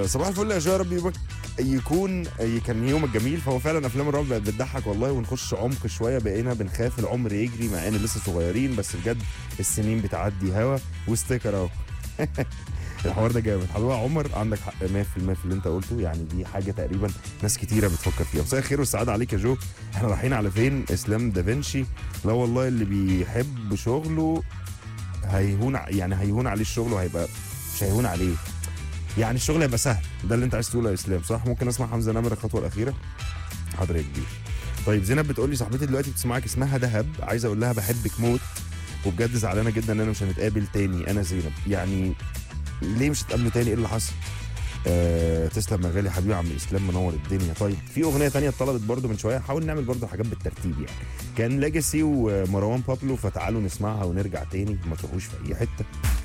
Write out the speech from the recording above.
صباح الفل يا جو يا رب يبقى يكون كان يومك جميل فهو فعلا افلام الرعب بقت بتضحك والله ونخش عمق شويه بقينا بنخاف العمر يجري مع ان لسه صغيرين بس بجد السنين بتعدي هوا وستيكر اهو الحوار ده جامد حبيبي عمر عندك حق 100% في اللي انت قلته يعني دي حاجه تقريبا ناس كتيره بتفكر فيها مساء الخير والسعاده عليك يا جو احنا رايحين على فين اسلام دافنشي لا والله اللي بيحب شغله هيهون ع- يعني هيهون عليه الشغل وهيبقى مش هيهون عليه يعني الشغل هيبقى سهل ده اللي انت عايز تقوله يا اسلام صح ممكن اسمع حمزه نمر الخطوه الاخيره حاضر يا كبير طيب زينب بتقول لي صاحبتي دلوقتي بتسمعك اسمها دهب عايزه اقول لها بحبك موت وبجد زعلانه جدا ان انا مش هنتقابل تاني انا زينب يعني ليه مش هتقابلوا تاني ايه اللي حصل آه تسلم يا غالي حبيبي عم اسلام منور الدنيا طيب في اغنيه تانية اتطلبت برضو من شويه حاول نعمل برضو حاجات بالترتيب يعني كان ليجاسي ومروان بابلو فتعالوا نسمعها ونرجع تاني ما تروحوش في اي حته